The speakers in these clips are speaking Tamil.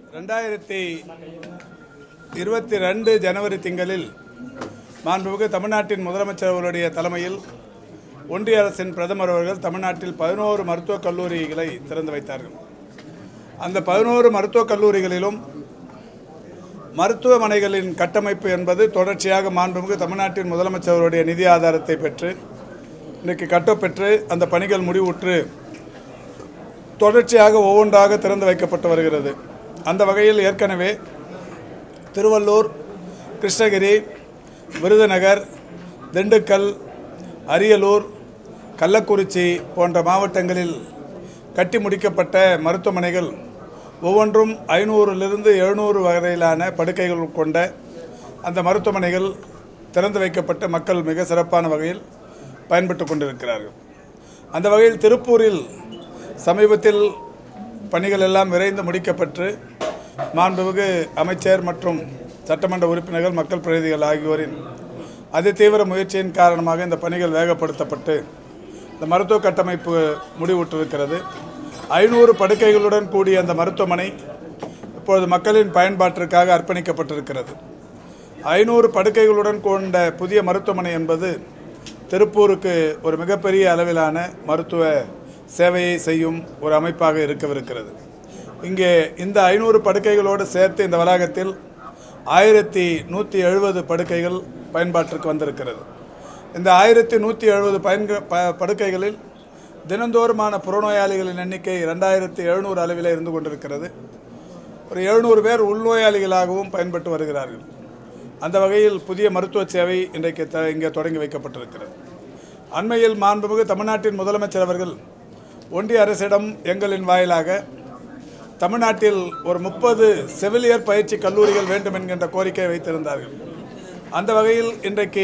ரெண்டாயிரத்தி இருபத்தி ரெண்டு ஜனவரி திங்களில் மாண்புமிகு தமிழ்நாட்டின் முதலமைச்சர் அவர்களுடைய தலைமையில் ஒன்றிய அரசின் பிரதமர் அவர்கள் தமிழ்நாட்டில் பதினோரு மருத்துவக் கல்லூரிகளை திறந்து வைத்தார்கள் அந்த பதினோரு மருத்துவக் கல்லூரிகளிலும் மருத்துவமனைகளின் கட்டமைப்பு என்பது தொடர்ச்சியாக மாண்புமிகு தமிழ்நாட்டின் முதலமைச்சர் அவருடைய நிதி ஆதாரத்தை பெற்று இன்றைக்கு கட்டப்பெற்று அந்த பணிகள் முடிவுற்று தொடர்ச்சியாக ஒவ்வொன்றாக திறந்து வைக்கப்பட்டு வருகிறது அந்த வகையில் ஏற்கனவே திருவள்ளூர் கிருஷ்ணகிரி விருதுநகர் திண்டுக்கல் அரியலூர் கள்ளக்குறிச்சி போன்ற மாவட்டங்களில் கட்டி முடிக்கப்பட்ட மருத்துவமனைகள் ஒவ்வொன்றும் ஐநூறிலிருந்து எழுநூறு வரையிலான படுக்கைகள் கொண்ட அந்த மருத்துவமனைகள் திறந்து வைக்கப்பட்டு மக்கள் மிக சிறப்பான வகையில் பயன்பட்டு கொண்டிருக்கிறார்கள் அந்த வகையில் திருப்பூரில் சமீபத்தில் பணிகள் எல்லாம் விரைந்து முடிக்கப்பட்டு மாண்புமிகு அமைச்சர் மற்றும் சட்டமன்ற உறுப்பினர்கள் மக்கள் பிரதிநிதிகள் ஆகியோரின் அதிதீவிர முயற்சியின் காரணமாக இந்த பணிகள் வேகப்படுத்தப்பட்டு இந்த மருத்துவ கட்டமைப்பு முடிவுற்றிருக்கிறது ஐநூறு படுக்கைகளுடன் கூடிய அந்த மருத்துவமனை இப்பொழுது மக்களின் பயன்பாட்டிற்காக அர்ப்பணிக்கப்பட்டிருக்கிறது ஐநூறு படுக்கைகளுடன் கொண்ட புதிய மருத்துவமனை என்பது திருப்பூருக்கு ஒரு மிகப்பெரிய அளவிலான மருத்துவ சேவையை செய்யும் ஒரு அமைப்பாக இருக்கவிருக்கிறது இங்கே இந்த ஐநூறு படுக்கைகளோடு சேர்த்து இந்த வளாகத்தில் ஆயிரத்தி நூற்றி எழுபது படுக்கைகள் பயன்பாட்டிற்கு வந்திருக்கிறது இந்த ஆயிரத்தி நூற்றி எழுபது பயன்க ப படுக்கைகளில் தினந்தோறுமான புறநோயாளிகளின் எண்ணிக்கை ரெண்டாயிரத்தி எழுநூறு அளவில் இருந்து கொண்டிருக்கிறது ஒரு எழுநூறு பேர் உள்நோயாளிகளாகவும் பயன்பட்டு வருகிறார்கள் அந்த வகையில் புதிய மருத்துவ சேவை இன்றைக்கு த இங்கே தொடங்கி வைக்கப்பட்டிருக்கிறது அண்மையில் மாண்புமிகு தமிழ்நாட்டின் முதலமைச்சர் அவர்கள் ஒன்றிய அரசிடம் எங்களின் வாயிலாக தமிழ்நாட்டில் ஒரு முப்பது செவிலியர் பயிற்சி கல்லூரிகள் வேண்டும் என்கின்ற கோரிக்கை வைத்திருந்தார்கள் அந்த வகையில் இன்றைக்கு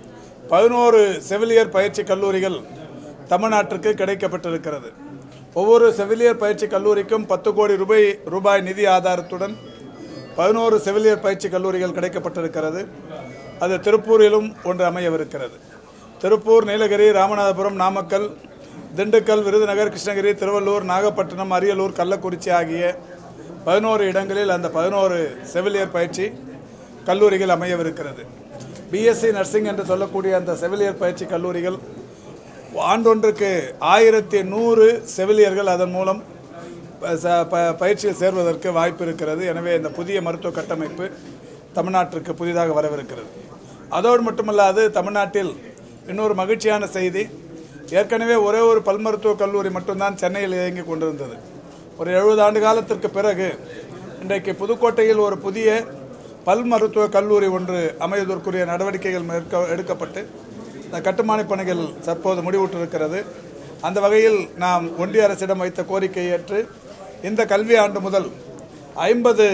பதினோரு செவிலியர் பயிற்சி கல்லூரிகள் தமிழ்நாட்டிற்கு கிடைக்கப்பட்டிருக்கிறது ஒவ்வொரு செவிலியர் பயிற்சி கல்லூரிக்கும் பத்து கோடி ரூபாய் ரூபாய் நிதி ஆதாரத்துடன் பதினோரு செவிலியர் பயிற்சி கல்லூரிகள் கிடைக்கப்பட்டிருக்கிறது அது திருப்பூரிலும் ஒன்று அமையவிருக்கிறது திருப்பூர் நீலகிரி ராமநாதபுரம் நாமக்கல் திண்டுக்கல் விருதுநகர் கிருஷ்ணகிரி திருவள்ளூர் நாகப்பட்டினம் அரியலூர் கள்ளக்குறிச்சி ஆகிய பதினோரு இடங்களில் அந்த பதினோரு செவிலியர் பயிற்சி கல்லூரிகள் அமையவிருக்கிறது பிஎஸ்சி நர்சிங் என்று சொல்லக்கூடிய அந்த செவிலியர் பயிற்சி கல்லூரிகள் ஆண்டொன்றுக்கு ஆயிரத்தி நூறு செவிலியர்கள் அதன் மூலம் ப- ச- ப- பயிற்சியில் சேர்வதற்கு வாய்ப்பு இருக்கிறது எனவே இந்த புதிய மருத்துவ கட்டமைப்பு தமிழ்நாட்டிற்கு புதிதாக வரவிருக்கிறது அதோடு மட்டுமல்லாது தமிழ்நாட்டில் இன்னொரு மகிழ்ச்சியான செய்தி ஏற்கனவே ஒரே ஒரு பல் மருத்துவக் கல்லூரி மட்டும்தான் சென்னையில் இயங்கிக் கொண்டிருந்தது ஒரு எழுபது ஆண்டு காலத்திற்கு பிறகு இன்றைக்கு புதுக்கோட்டையில் ஒரு புதிய பல் மருத்துவக் கல்லூரி ஒன்று அமைவதற்குரிய நடவடிக்கைகள் மேற்க எடுக்கப்பட்டு இந்த கட்டுமான பணிகள் தற்போது முடிவுற்றிருக்கிறது அந்த வகையில் நாம் ஒன்றிய அரசிடம் வைத்த கோரிக்கையை ஏற்று இந்த கல்வி ஆண்டு முதல் ஐம்பது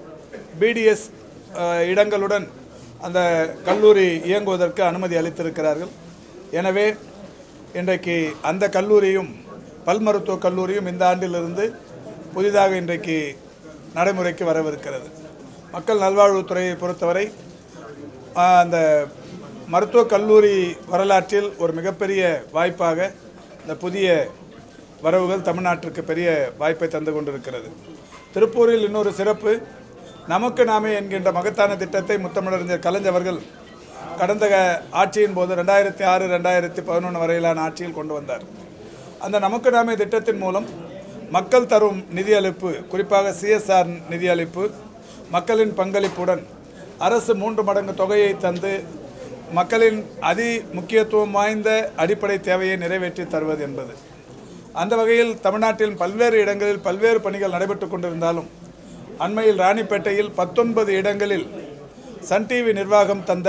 பிடிஎஸ் இடங்களுடன் அந்த கல்லூரி இயங்குவதற்கு அனுமதி அளித்திருக்கிறார்கள் எனவே இன்றைக்கு அந்த கல்லூரியும் பல் மருத்துவக் கல்லூரியும் இந்த ஆண்டிலிருந்து புதிதாக இன்றைக்கு நடைமுறைக்கு வரவிருக்கிறது மக்கள் நல்வாழ்வுத்துறையை பொறுத்தவரை ஆஹ், அந்த மருத்துவக் கல்லூரி வரலாற்றில் ஒரு மிகப்பெரிய வாய்ப்பாக இந்த புதிய வரவுகள் தமிழ்நாட்டிற்கு பெரிய வாய்ப்பை தந்து கொண்டிருக்கிறது திருப்பூரில் இன்னொரு சிறப்பு நமக்கு நாமே என்கின்ற மகத்தான திட்டத்தை முத்தமிழறிஞர் கலைஞர் அவர்கள் கடந்த க- ஆட்சியின் போது ரெண்டாயிரத்தி ஆறு ரெண்டாயிரத்தி பதினொன்று வரையிலான ஆட்சியில் கொண்டு வந்தார் அந்த நமக்கு நாமே திட்டத்தின் மூலம் மக்கள் தரும் நிதியளிப்பு குறிப்பாக சிஎஸ்ஆர் நிதியளிப்பு மக்களின் பங்களிப்புடன் அரசு மூன்று மடங்கு தொகையை தந்து மக்களின் அதி முக்கியத்துவம் வாய்ந்த அடிப்படை தேவையை நிறைவேற்றி தருவது என்பது அந்த வகையில் தமிழ்நாட்டில் பல்வேறு இடங்களில் பல்வேறு பணிகள் நடைபெற்று கொண்டிருந்தாலும் அண்மையில் ராணிப்பேட்டையில் பத்தொன்பது இடங்களில் சன் டிவி நிர்வாகம் தந்த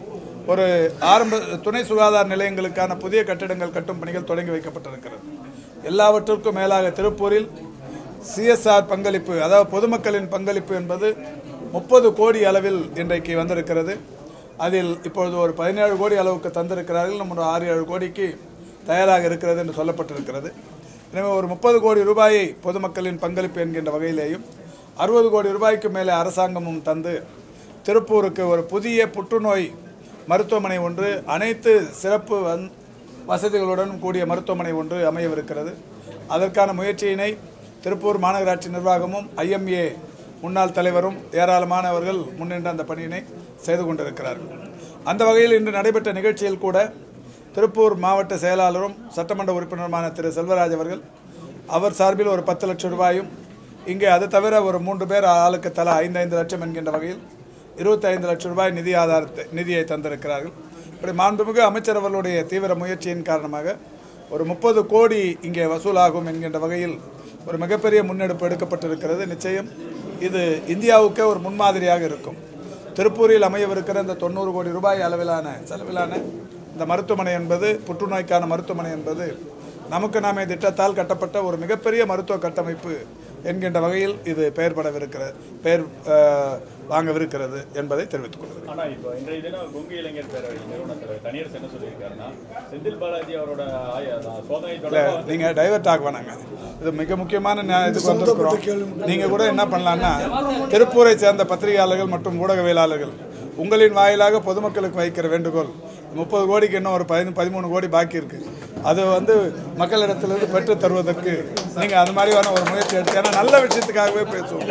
ஒரு ஆரம்ப துணை சுகாதார நிலையங்களுக்கான புதிய கட்டிடங்கள் கட்டும் பணிகள் தொடங்கி வைக்கப்பட்டிருக்கிறது எல்லாவற்றிற்கும் மேலாக திருப்பூரில் சிஎஸ்ஆர் பங்களிப்பு அதாவது பொதுமக்களின் பங்களிப்பு என்பது முப்பது கோடி அளவில் இன்றைக்கு வந்திருக்கிறது அதில் இப்பொழுது ஒரு பதினேழு கோடி அளவுக்கு தந்திருக்கிறார்கள் நம்ம ஒரு ஆறு ஏழு கோடிக்கு தயாராக இருக்கிறது என்று சொல்லப்பட்டிருக்கிறது எனவே ஒரு முப்பது கோடி ரூபாயை பொதுமக்களின் பங்களிப்பு என்கின்ற வகையிலேயும் அறுபது கோடி ரூபாய்க்கு மேலே அரசாங்கமும் தந்து திருப்பூருக்கு ஒரு புதிய புற்றுநோய் மருத்துவமனை ஒன்று அனைத்து சிறப்பு வந் வசதிகளுடன் கூடிய மருத்துவமனை ஒன்று அமையவிருக்கிறது அதற்கான முயற்சியினை திருப்பூர் மாநகராட்சி நிர்வாகமும் ஐஎம்ஏ முன்னாள் தலைவரும் ஏராளமானவர்கள் முன்னின்று அந்த பணியினை செய்து கொண்டிருக்கிறார்கள் அந்த வகையில் இன்று நடைபெற்ற நிகழ்ச்சியில் கூட திருப்பூர் மாவட்ட செயலாளரும் சட்டமன்ற உறுப்பினருமான திரு செல்வராஜ் அவர்கள் அவர் சார்பில் ஒரு பத்து லட்சம் ரூபாயும் இங்கே அது தவிர ஒரு மூன்று பேர் ஆளுக்கு தலா ஐந்து ஐந்து லட்சம் என்கின்ற வகையில் இருபத்தி ஐந்து லட்சம் ரூபாய் நிதி ஆதாரத்தை நிதியை தந்திருக்கிறார்கள் இப்படி மாண்புமிகு அமைச்சர் அவர்களுடைய தீவிர முயற்சியின் காரணமாக ஒரு முப்பது கோடி இங்கே வசூலாகும் என்கின்ற வகையில் ஒரு மிகப்பெரிய முன்னெடுப்பு எடுக்கப்பட்டிருக்கிறது நிச்சயம் இது இந்தியாவுக்கே ஒரு முன்மாதிரியாக இருக்கும் திருப்பூரில் அமையவிருக்கிற இந்த தொண்ணூறு கோடி ரூபாய் அளவிலான செலவிலான இந்த மருத்துவமனை என்பது புற்றுநோய்க்கான மருத்துவமனை என்பது நமக்கு நாமே திட்டத்தால் கட்டப்பட்ட ஒரு மிகப்பெரிய மருத்துவ கட்டமைப்பு என்கின்ற வகையில் இது பெயர் படவிருக்கிறது பெயர் அஹ், வாங்கவிருக்கிறது என்பதை தெரிவித்துக் கொள்கிறேன் ஆனா இப்போ இன்றைய தினம் கொங்கு இளைஞர் பேரவை நிறுவன தலைவர் தனியரசு என்ன சொல்லியிருக்காருன்னா செந்தில் பாலாஜி அவரோட ஆய- அதான் சோதனை இல்லை தொடர்பாக நீங்கள் டைவர்ட் ஆக வேணாங்க இது மிக முக்கியமான நே- இதுக்கு வந்திருக்கிறோம் நீங்கள் கூட என்ன பண்ணலான்னா திருப்பூரை சேர்ந்த பத்திரிகையாளர்கள் மற்றும் ஊடகவியலாளர்கள் உங்களின் வாயிலாக பொதுமக்களுக்கு வைக்கிற வேண்டுகோள் முப்பது கோடிக்கு இன்னும் ஒரு பதினு பதிமூணு கோடி பாக்கி இருக்கு அது வந்து மக்களிடத்திலிருந்து பெற்று தருவதற்கு நீங்கள் அது மாதிரியான ஒரு முயற்சி எடுத்து ஏன்னா நல்ல விஷயத்துக்காகவே பேசுவோம்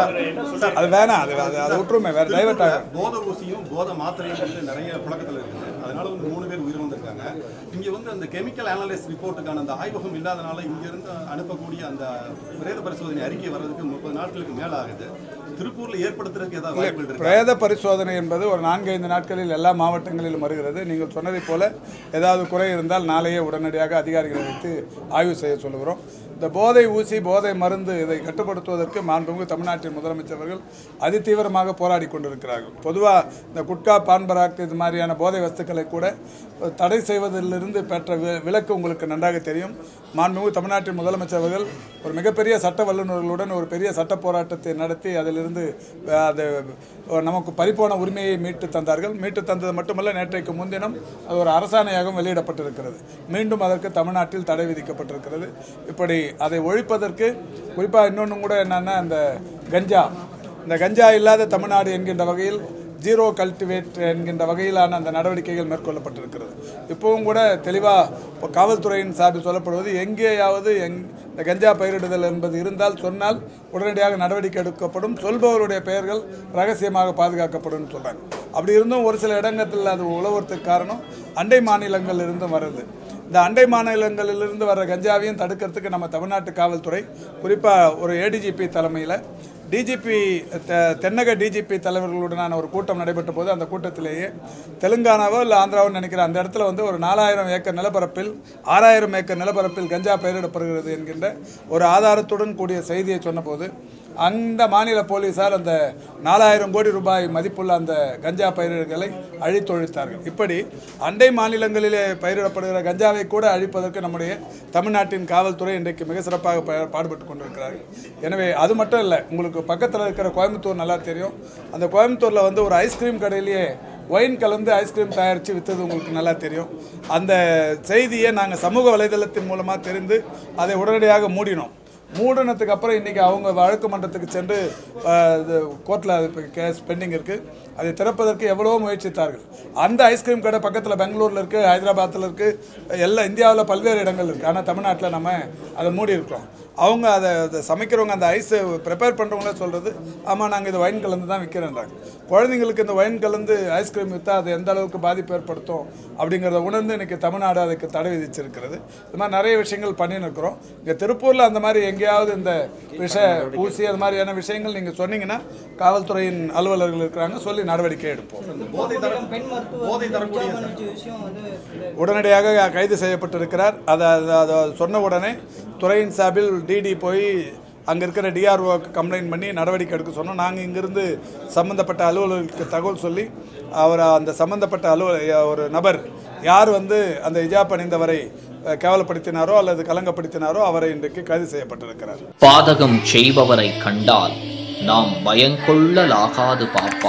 அது வேணாம் அது அது அதை விட்டுருமே வேற டைவர்ட் ஆகும் போதை ஊசியும் போதை மாத்திரையும் வந்து நிறைய புழக்கத்தில் இருக்குது அதனால வந்து மூணு பேர் உயிர் வந்திருக்காங்க இங்க வந்து அந்த கெமிக்கல் அனலைஸ் ரிப்போர்ட்டுக்கான அந்த ஆய்வகம் இல்லாதனால இங்க இருந்து அனுப்பக்கூடிய அந்த பிரேத பரிசோதனை அறிக்கை வர்றதுக்கு முப்பது நாட்களுக்கு மேல ஆகுது திருப்பூர்ல ஏற்படுத்துறதுக்கு ஏதாவது வாய்ப்புகள் இருக்கு பிரேத பரிசோதனை என்பது ஒரு நான்கு ஐந்து நாட்களில் எல்லா மாவட்டங்களிலும் வருகிறது நீங்கள் சொன்னதைப் போல ஏதாவது குறை இருந்தால் நாளையே உடனடியாக அதிகாரிகளை வைத்து ஆய்வு செய்ய சொல்லுகிறோம் இந்த போதை ஊசி போதை மருந்து இதை கட்டுப்படுத்துவதற்கு மாண்புமிகு தமிழ்நாட்டின் முதலமைச்சர் அவர்கள் அதிதீவிரமாக போராடி கொண்டிருக்கிறார்கள் பொதுவாக இந்த குட்கா பான்பராக் இது மாதிரியான போதை வஸ்துக்களை கூட தடை செய்வதிலிருந்து பெற்ற வி- விலக்கு உங்களுக்கு நன்றாக தெரியும் மாண்புமிகு தமிழ்நாட்டின் முதலமைச்சர் அவர்கள் ஒரு மிகப்பெரிய சட்ட வல்லுநர்களுடன் ஒரு பெரிய சட்ட போராட்டத்தை நடத்தி அதிலிருந்து அஹ், அது நமக்கு பறிப்போன உரிமையை மீட்டு தந்தார்கள் மீட்டு தந்தது மட்டுமல்ல நேற்றைக்கு முன்தினம் அது ஒரு அரசாணையாகவும் வெளியிடப்பட்டிருக்கிறது மீண்டும் அதற்கு தமிழ்நாட்டில் தடை விதிக்கப்பட்டிருக்கிறது இப்படி அதை ஒழிப்பதற்கு குறிப்பாக இன்னொன்று கூட என்னன்னா இந்த கஞ்சா இந்த கஞ்சா இல்லாத தமிழ்நாடு என்கின்ற வகையில் ஜீரோ கல்டிவேட் என்கின்ற வகையிலான அந்த நடவடிக்கைகள் மேற்கொள்ளப்பட்டிருக்கிறது இப்பவும் கூட தெளிவாக இப்போ காவல்துறையின் சார்பில் சொல்லப்படுவது எங்கேயாவது எங் இந்த கஞ்சா பயிரிடுதல் என்பது இருந்தால் சொன்னால் உடனடியாக நடவடிக்கை எடுக்கப்படும் சொல்பவருடைய பெயர்கள் ரகசியமாக பாதுகாக்கப்படும் சொல்கிறாங்க அப்படி இருந்தும் ஒரு சில இடங்களில் அது உழவுறதுக்கு காரணம் அண்டை மாநிலங்கள் இருந்தும் வருது இந்த அண்டை மாநிலங்களிலிருந்து வர்ற கஞ்சாவையும் தடுக்கிறதுக்கு நம்ம தமிழ்நாட்டு காவல்துறை குறிப்பாக ஒரு ஏடிஜிபி தலைமையில் டிஜிபி தென்னக டிஜிபி தலைவர்களுடனான ஒரு கூட்டம் நடைபெற்ற போது அந்த கூட்டத்திலேயே தெலுங்கானாவோ இல்லை ஆந்திராவோ நினைக்கிறேன் அந்த இடத்துல வந்து ஒரு நாலாயிரம் ஏக்கர் நிலப்பரப்பில் ஆறாயிரம் ஏக்கர் நிலப்பரப்பில் கஞ்சா பயிரிடப்படுகிறது என்கின்ற ஒரு ஆதாரத்துடன் கூடிய செய்தியை சொன்னபோது அந்த மாநில போலீசார் அந்த நாலாயிரம் கோடி ரூபாய் மதிப்புள்ள அந்த கஞ்சா பயிர்களை அழித்தொழித்தார்கள் இப்படி அண்டை மாநிலங்களிலே பயிரிடப்படுகிற கஞ்சாவை கூட அழிப்பதற்கு நம்முடைய தமிழ்நாட்டின் காவல்துறை இன்றைக்கு மிக சிறப்பாக ப- பாடுபட்டு கொண்டிருக்கிறார்கள் எனவே அது மட்டும் இல்லை உங்களுக்கு பக்கத்தில் இருக்கிற கோயம்புத்தூர் நல்லா தெரியும் அந்த கோயம்புத்தூரில் வந்து ஒரு ஐஸ்கிரீம் கடையிலேயே ஒயின் கலந்து ஐஸ்கிரீம் தயாரித்து விற்றது உங்களுக்கு நல்லா தெரியும் அந்த செய்தியை நாங்கள் சமூக வலைதளத்தின் மூலமாக தெரிந்து அதை உடனடியாக மூடினோம் மூடினதுக்கு அப்புறம் இன்றைக்கி அவங்க வழக்கு மன்றத்துக்கு சென்று அஹ், இது கோர்ட்டில் கேஸ் பெண்டிங் இருக்குது அதை திறப்பதற்கு எவ்வளவோ முயற்சித்தார்கள் அந்த ஐஸ்கிரீம் கடை பக்கத்தில் பெங்களூரில் இருக்குது ஹைதராபாத்தில் இருக்குது எல்லா இந்தியாவில் பல்வேறு இடங்கள் இருக்குது ஆனால் தமிழ்நாட்டில் நம்ம அதை மூடி இருக்கோம் அவங்க அதை அதை சமைக்கிறவங்க அந்த ஐஸை ப்ரிப்பேர் பண்ணுறவங்களே சொல்கிறது ஆமாம் நாங்கள் இது ஒயின் கலந்து தான் விற்கிறேன்றாங்க குழந்தைங்களுக்கு இந்த ஒயின் கலந்து ஐஸ்கிரீம் விற்றா அது எந்த அளவுக்கு பாதிப்பு ஏற்படுத்தும் அப்படிங்கிறத உணர்ந்து இன்னைக்கு தமிழ்நாடு அதுக்கு தடை விதிச்சிருக்கிறது இது மாதிரி நிறைய விஷயங்கள் பண்ணின்னு இருக்கிறோம் இங்கே திருப்பூரில் அந்த மாதிரி எங்கேயாவது இந்த விஷ ஊசி அது மாதிரியான விஷயங்கள் நீங்கள் சொன்னீங்கன்னா காவல்துறையின் அலுவலர்கள் இருக்கிறாங்க சொல்லி நடவடிக்கை எடுப்போம் போதை தர பெண் மருத்துவர் போதை தரக்கூடிய விஜயா பானர்ஜி விஷயம் வந்து இது உடனடியாக கைது செய்யப்பட்டிருக்கிறார் அதை அதை- அதை சொன்ன உடனே துறையின் சார்பில் டிடி போய் அங்கே இருக்கிற டிஆர்ஓக்கு கம்ப்ளைண்ட் பண்ணி நடவடிக்கை எடுக்க சொன்னோம் நாங்கள் இங்கிருந்து சம்மந்தப்பட்ட அலுவலர்களுக்கு தகவல் சொல்லி அவர் அந்த சம்மந்தப்பட்ட அலுவலர் ஒரு நபர் யார் வந்து அந்த இஜாப் அணிந்தவரை அஹ், கேவலப்படுத்தினாரோ அல்லது கலங்கப்படுத்தினாரோ அவரை இன்றைக்கு கைது செய்யப்பட்டிருக்கிறார் பாதகம் செய்பவரை கண்டால் நாம் பயங்கொள்ளலாகாது பாப்பா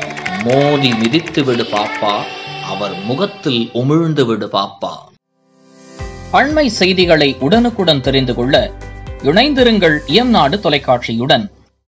மோதி மிதித்து விடு பாப்பா அவர் முகத்தில் உமிழ்ந்து விடு பாப்பா அண்மை செய்திகளை உடனுக்குடன் தெரிந்து கொள்ள இணைந்திருங்கள் இயம்நாடு தொலைக்காட்சியுடன்